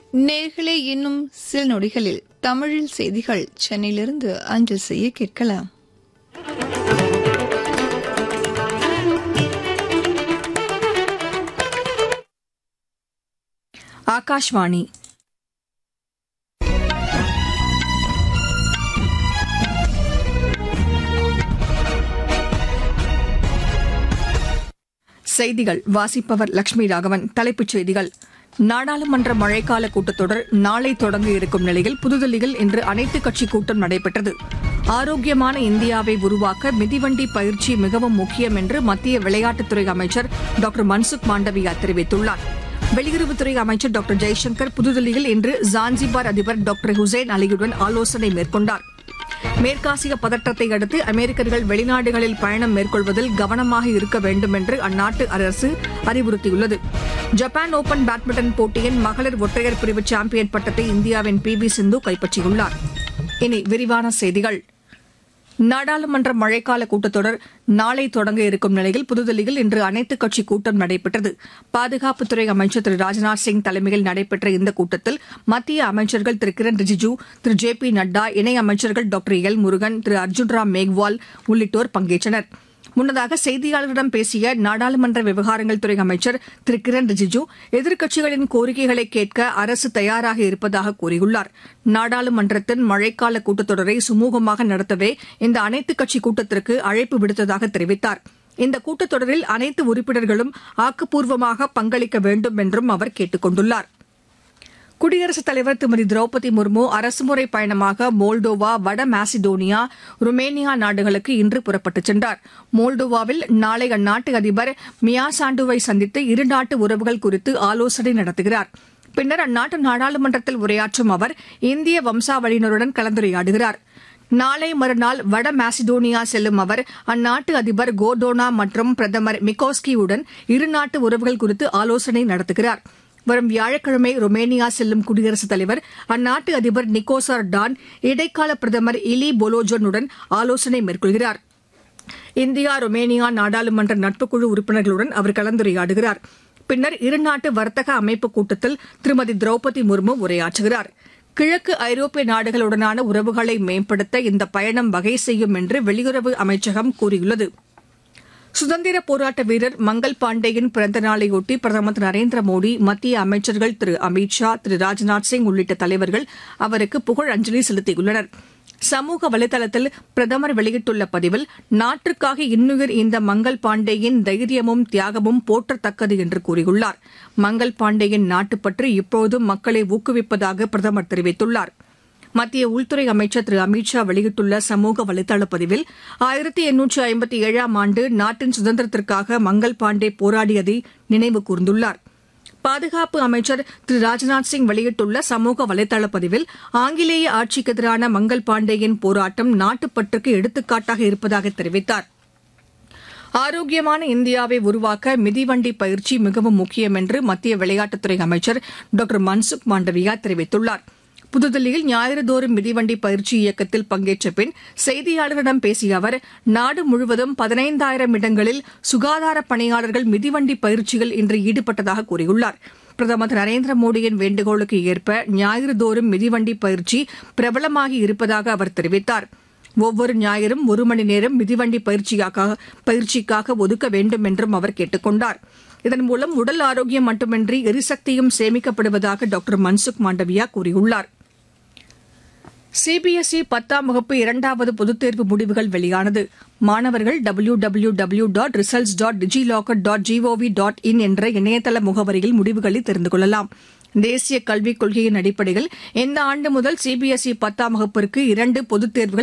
நேர்களே இன்னும் சில நொடிகளில் தமிழில் செய்திகள் சென்னையிலிருந்து அஞ்சல் செய்ய கேட்கலாம் ஆகாஷ்வாணி செய்திகள் வாசிப்பவர் லட்சுமி ராகவன் தலைப்புச் செய்திகள் நாடாளுமன்ற மழைக்கால கூட்டத்தொடர் நாளை தொடங்க இருக்கும் நிலையில் புதுதில்லியில் இன்று அனைத்துக் கட்சி கூட்டம் நடைபெற்றது ஆரோக்கியமான இந்தியாவை உருவாக்க மிதிவண்டி பயிற்சி மிகவும் முக்கியம் என்று மத்திய விளையாட்டுத்துறை அமைச்சர் டாக்டர் மன்சுக் மாண்டவியா தெரிவித்துள்ளார் வெளியுறவுத்துறை அமைச்சர் டாக்டர் ஜெய்சங்கர் புதுதில்லியில் இன்று ஜான்சிபார் அதிபர் டாக்டர் ஹுசைன் அலியுடன் ஆலோசனை மேற்கொண்டார் மேற்காசிய பதற்றத்தை அடுத்து அமெரிக்கர்கள் வெளிநாடுகளில் பயணம் மேற்கொள்வதில் கவனமாக இருக்க வேண்டும் என்று அந்நாட்டு அரசு அறிவுறுத்தியுள்ளது ஜப்பான் ஓபன் பேட்மிண்டன் போட்டியின் மகளிர் ஒற்றையர் பிரிவு சாம்பியன் பட்டத்தை இந்தியாவின் பி வி சிந்து கைப்பற்றியுள்ளார் இனி விரிவான செய்திகள் நாடாளுமன்ற மழைக்கால கூட்டத்தொடர் நாளை தொடங்க இருக்கும் நிலையில் புதுதில்லியில் இன்று அனைத்துக் கட்சி கூட்டம் நடைபெற்றது பாதுகாப்புத்துறை அமைச்சர் திரு ராஜ்நாத் சிங் தலைமையில் நடைபெற்ற இந்த கூட்டத்தில் மத்திய அமைச்சர்கள் திரு கிரண் ரிஜிஜு திரு ஜே பி நட்டா இணை அமைச்சர்கள் டாக்டர் எல் முருகன் திரு அர்ஜுன் ராம் மேக்வால் உள்ளிட்டோர் பங்கேற்றனா் முன்னதாக செய்தியாளர்களிடம் பேசிய நாடாளுமன்ற விவகாரங்கள் துறை அமைச்சர் திரு கிரண் ரிஜிஜு எதிர்க்கட்சிகளின் கோரிக்கைகளை கேட்க அரசு தயாராக இருப்பதாக கூறியுள்ளார் நாடாளுமன்றத்தின் மழைக்கால கூட்டத்தொடரை சுமூகமாக நடத்தவே இந்த அனைத்துக் கட்சி கூட்டத்திற்கு அழைப்பு விடுத்ததாக தெரிவித்தார் இந்த கூட்டத்தொடரில் அனைத்து உறுப்பினர்களும் ஆக்கப்பூர்வமாக பங்களிக்க வேண்டும் என்றும் அவர் கேட்டுக் கொண்டுள்ளார் குடியரசுத் தலைவர் திருமதி திரௌபதி முர்மு அரசுமுறை பயணமாக மோல்டோவா வட மாசிடோனியா ருமேனியா நாடுகளுக்கு இன்று புறப்பட்டுச் சென்றார் மோல்டோவாவில் நாளை அந்நாட்டு அதிபர் மியா சாண்டுவை சந்தித்து இருநாட்டு உறவுகள் குறித்து ஆலோசனை நடத்துகிறார் பின்னர் அந்நாட்டு நாடாளுமன்றத்தில் உரையாற்றும் அவர் இந்திய வம்சாவளியினருடன் கலந்துரையாடுகிறார் நாளை மறுநாள் வட மாசிடோனியா செல்லும் அவர் அந்நாட்டு அதிபர் கோடோனா மற்றும் பிரதமர் மிகோஸ்கியுடன் இருநாட்டு உறவுகள் குறித்து ஆலோசனை நடத்துகிறார் வரும் வியாழக்கிழமை ரொமேனியா செல்லும் குடியரசுத் தலைவர் அந்நாட்டு அதிபர் நிக்கோசார் டான் இடைக்கால பிரதமர் இலி பொலோஜனுடன் ஆலோசனை மேற்கொள்கிறார் இந்தியா ரொமேனியா நாடாளுமன்ற நட்புக்குழு உறுப்பினர்களுடன் அவர் கலந்துரையாடுகிறார் பின்னர் இருநாட்டு வர்த்தக அமைப்பு கூட்டத்தில் திருமதி திரௌபதி முர்மு உரையாற்றுகிறார் கிழக்கு ஐரோப்பிய நாடுகளுடனான உறவுகளை மேம்படுத்த இந்த பயணம் வகை செய்யும் என்று வெளியுறவு அமைச்சகம் கூறியுள்ளது சுதந்திர போராட்ட வீரர் மங்கள் பாண்டேயின் பிறந்த நாளையொட்டி பிரதமர் திரு நரேந்திர மோடி மத்திய அமைச்சர்கள் திரு அமித் ஷா திரு ராஜ்நாத் சிங் உள்ளிட்ட தலைவர்கள் அவருக்கு புகழ் அஞ்சலி செலுத்தியுள்ளனர் சமூக வலைதளத்தில் பிரதமர் வெளியிட்டுள்ள பதிவில் நாட்டிற்காக இன்னுயிர் இந்த மங்கள் பாண்டேயின் தைரியமும் தியாகமும் போற்றத்தக்கது என்று கூறியுள்ளார் மங்கள் பாண்டேயின் நாட்டுப்பற்று இப்போதும் மக்களை ஊக்குவிப்பதாக பிரதமர் தெரிவித்துள்ளாா் மத்திய உள்துறை அமைச்சர் திரு அமித் ஷா வெளியிட்டுள்ள சமூக வலைதள பதிவில் ஆயிரத்தி எண்ணூற்று ஐம்பத்தி ஏழாம் ஆண்டு நாட்டின் சுதந்திரத்திற்காக மங்கள் பாண்டே போராடியதை நினைவு கூர்ந்துள்ளார் பாதுகாப்பு அமைச்சர் திரு ராஜ்நாத் சிங் வெளியிட்டுள்ள சமூக வலைதள பதிவில் ஆங்கிலேய ஆட்சிக்கு எதிரான மங்கள் பாண்டேயின் போராட்டம் நாட்டுப்பற்றுக்கு எடுத்துக்காட்டாக இருப்பதாக தெரிவித்தார் ஆரோக்கியமான இந்தியாவை உருவாக்க மிதிவண்டி பயிற்சி மிகவும் முக்கியம் என்று மத்திய விளையாட்டுத்துறை அமைச்சர் டாக்டர் மன்சுக் மாண்டவியா தெரிவித்துள்ளாா் புதுதில்லியில் ஞாயிறுதோறும் மிதிவண்டி பயிற்சி இயக்கத்தில் பங்கேற்ற பின் செய்தியாளர்களிடம் பேசிய அவர் நாடு முழுவதும் பதினைந்தாயிரம் இடங்களில் சுகாதார பணியாளர்கள் மிதிவண்டி பயிற்சியில் இன்று ஈடுபட்டதாக கூறியுள்ளார் பிரதமர் திரு நரேந்திர மோடியின் வேண்டுகோளுக்கு ஏற்ப ஞாயிறுதோறும் மிதிவண்டி பயிற்சி பிரபலமாகி இருப்பதாக அவர் தெரிவித்தார் ஒவ்வொரு ஞாயிறும் ஒரு மணி நேரம் மிதிவண்டி பயிற்சிக்காக ஒதுக்க வேண்டும் என்றும் அவர் கேட்டுக் கொண்டார் இதன் மூலம் உடல் ஆரோக்கியம் மட்டுமின்றி எரிசக்தியும் சேமிக்கப்படுவதாக டாக்டர் மன்சுக் மாண்டவியா கூறியுள்ளார் சிபிஎஸ்இ பத்தாம் வகுப்பு இரண்டாவது பொதுத் தேர்வு முடிவுகள் வெளியானது மாணவர்கள் W W W dot results dot DigiLocker dot GOV dot in என்ற இணையதள முகவரியில் முடிவுகளை தெரிந்து கொள்ளலாம் தேசிய கல்விக் கொள்கையின் அடிப்படையில் இந்த ஆண்டு முதல் சிபிஎஸ்இ பத்தாம் வகுப்பிற்கு இரண்டு பொதுத் தேர்வுகள்